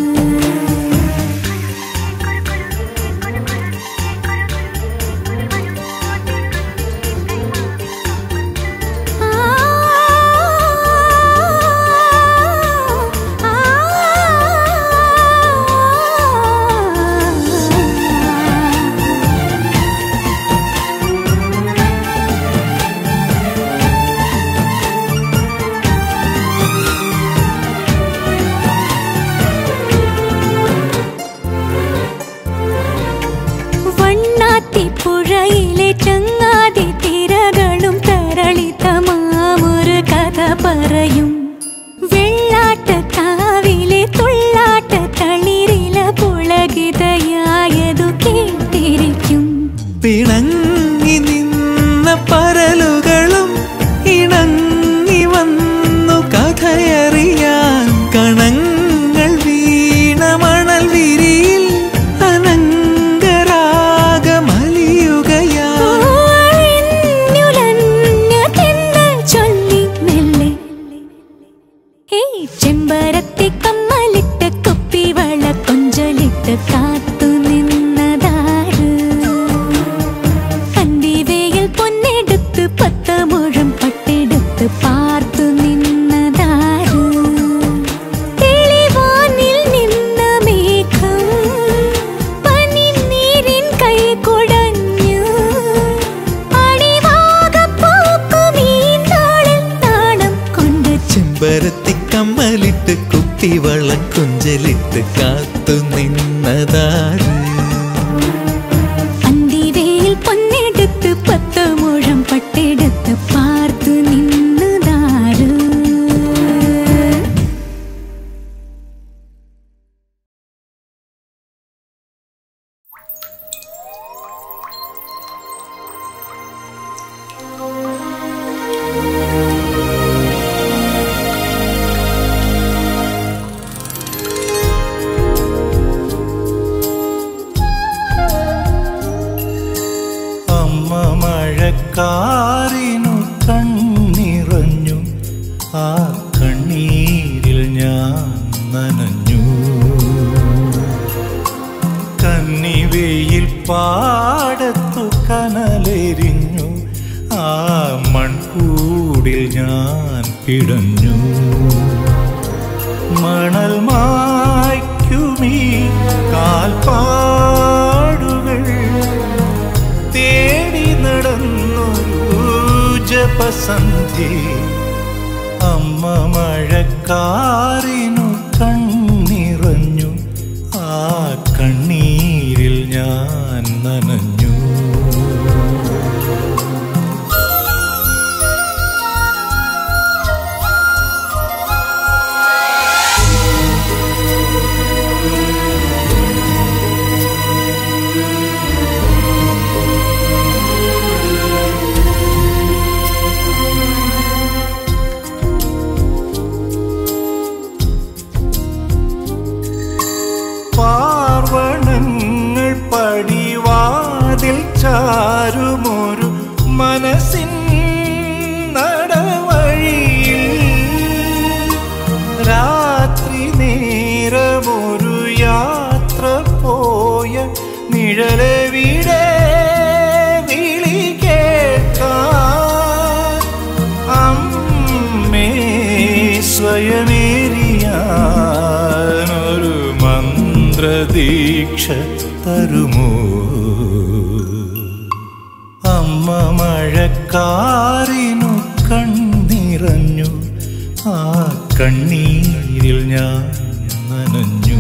വണ്ണാത്തി പുഴയിലെ ചങ്ങാതി തിരകളും തരളിതമാമൊരു കഥ പറയും വെള്ളാട്ട കാവിലെ തുള്ളാട്ട തളിരില പുളകിതയായതു കേട്ടിരിക്കും പിണങ്ങി നിന്ന പരലുകളും ഇണങ്ങി വന്നു കഥയറിയാൻ കണങ്ങൾ വീണ മണൽ വിരിയിൽ അനങ്കരാഗമലിയുകയാ ഓളിഞ്ഞുലഞ്ഞ തെന്നൽ ചൊല്ലി മെല്ലെ. ഏയ് ചെമ്പരത്തി കമ്മലിട്ട് കുപ്പിവള കൊഞ്ചലിട്ട് കാത്തു നിന്നതാര് അന്തിവേയിൽ പൊന്നെടുത്ത് പത്ത് മുഴം പട്ടെടുത്ത് പാർത്തു നിന്നതാര് തെളിവാനിൽ നിന്ന മേഘം പനിനീരിൻ കൈ കുടഞ്ഞു അടിവാകപ്പൂക്കും ഈ നാളിൽ നാണം കൊണ്ട് ചെമ്പരത്തി കമ്മലിട്ട് കുത്തിവള കുഞ്ചലിട്ട് കാത്തു നിന്നതാര് അന്തിവേയിൽ പൊന്നെടുത്ത് പത്ത് മുഴം പട്ടെടുത്ത് പാർത്തു നിന്നതാര് അമ്മ മഴക്കാറിനു കണ്ണിറഞ്ഞു ആ കണ്ണീരിൽ ഞാൻ നനഞ്ഞു കന്നിവെയിൽ പാടത്തു കനലെരിഞ്ഞു ആ മൺകൂടിൽ ഞാൻ പിടഞ്ഞു മണൽ മായ്ക്കുമീ കാൽപ്പാടുകൾ തേടി നടന്നൊരു ജപസന്ധി അമ്മ മഴക്കാറിനു കണ്ണിറഞ്ഞു ആ കണ്ണീരിൽ ഞാൻ നനഞ്ഞു പാർവണങ്ങൾ പടിവാതിൽ ചാരുമൊരു മനസ്സിൻ നടവഴിയിൽ രാത്രി നേരമൊരു യാത്ര പോയ നിഴലവിടെ വിളി കേൾക്കാൻ അമ്മേ സ്വയമേരിയാനൊരു മന്ത്രദീക്ഷ തരുമോ അമ്മ മഴക്കാറിനു കണ്ണിറഞ്ഞു ആ കണ്ണീരിൽ ഞാൻ നനഞ്ഞു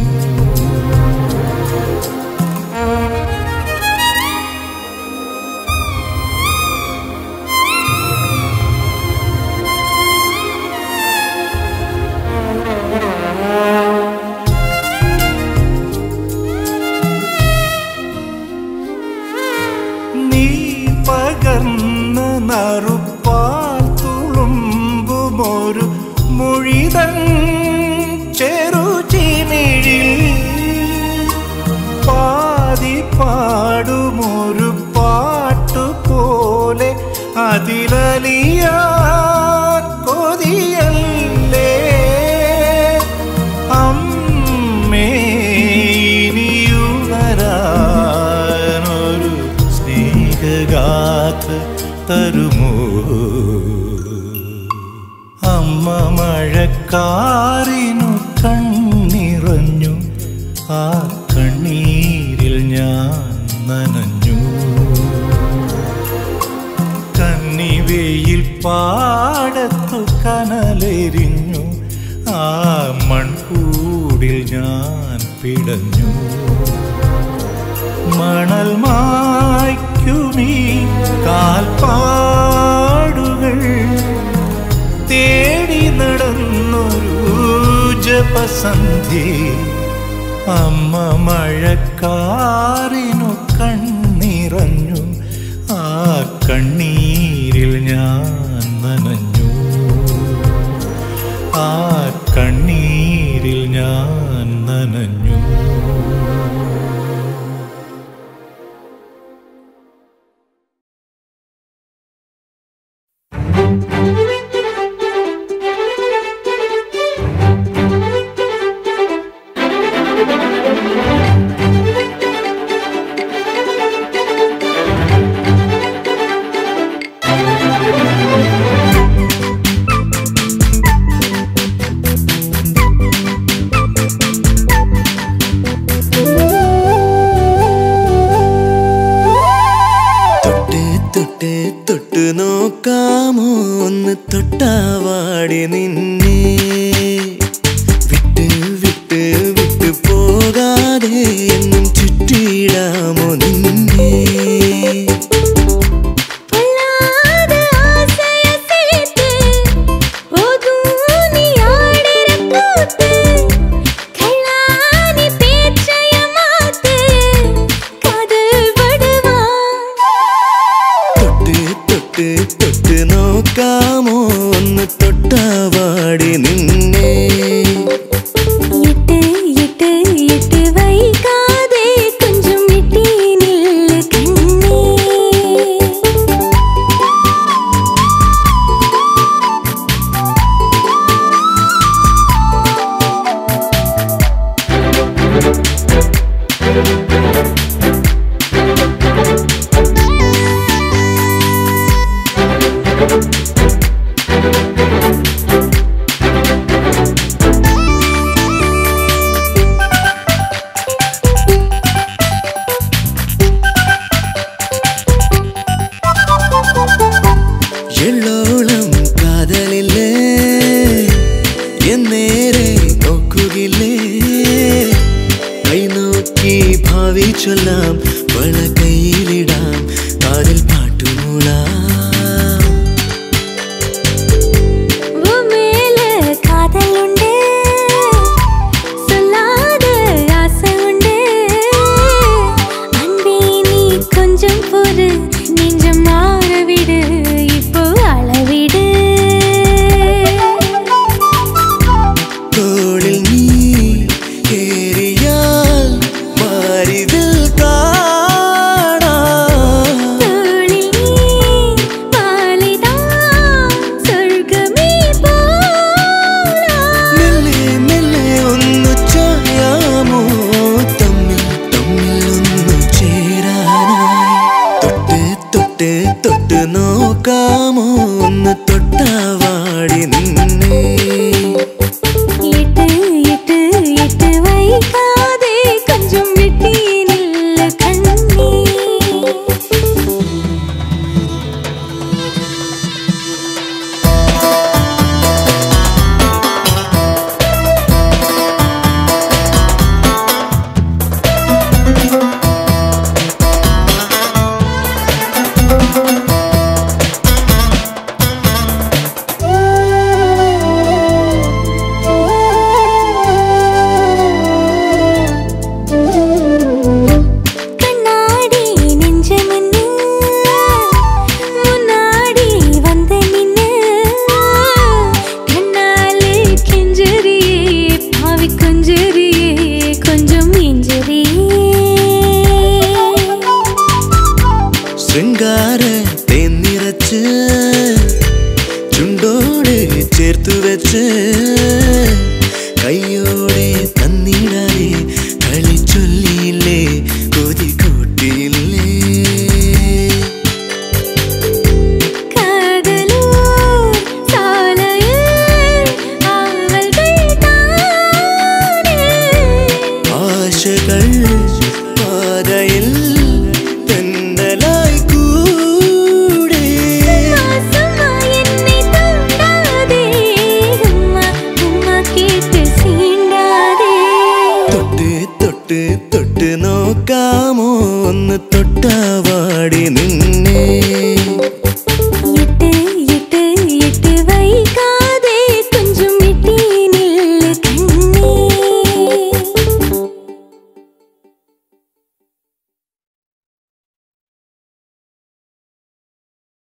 ആ അതിലലിയാൻ കൊതിയല്ലേ അമ്മേ ഇനിയുണരാനൊരു സ്നേഹഗാഥ തരുമോ അമ്മ മഴക്കാറിനു കണ്ണിറഞ്ഞു ആ കണ്ണീരിൽ ഞാൻ നനഞ്ഞു കന്നിവെയിൽ പാടത്തു കനലെരിഞ്ഞു ആ മൺകൂടിൽ ഞാൻ പിടഞ്ഞു മണൽ മായ്ക്കുമീ കാൽപ്പാടുകൾ തേടി നടന്നൊരു ജപസന്ധി അമ്മ മഴക്കാറിനു കണ്ണിറഞ്ഞു ആ കണ്ണീരിൽ ഞാൻ നനഞ്ഞു ആ കണ്ണീരിൽ ഞാൻ നനഞ്ഞു തൊട്ട് തൊട്ട് തൊട്ട് നോക്കാമോ ഒന്ന് തൊട്ടാവാടി നിന്നെ വിട്ട് വിട്ട് വിട്ട് പോകാതെ എന്നും ചുറ്റിയിടാമോ നിന്നെ பொல்லாத ஆசைய சேர்த்து போதும் நீ ஆடுற கூத்து கல்லாணி பேச்சைய மாத்து காதல் படுவா തൊട്ട് തൊട്ട് തൊട്ട് നോക്കാമോ ഒന്ന് തൊട്ടാവാടി നിന്നെ எட்டு எட்டு எட்டு வைக்காதே கொஞ்சம் விட்டி நில்லு கண்ணே എള്ളോളം കാതലില്ലേ എന്നേരെ നോക്കുകില്ലേ കൈ നോക്കി ഭാവി ചൊല്ലാം വള കയ്യിലിടാം കാതിൽ പാട്ടുമൂളാം உன் மேல காதல் உண்டு சொல்லாத ஆசை உண்டு அன்பே நீ கொஞ்சம் பொறு நெஞ்சம் மாற விடு இப்போ அளவிடு തോളിൽ നീ കേറിയാൽ മാറിതിൽ കാ ചേർത്തു വെച്ച് കയ്യോടെ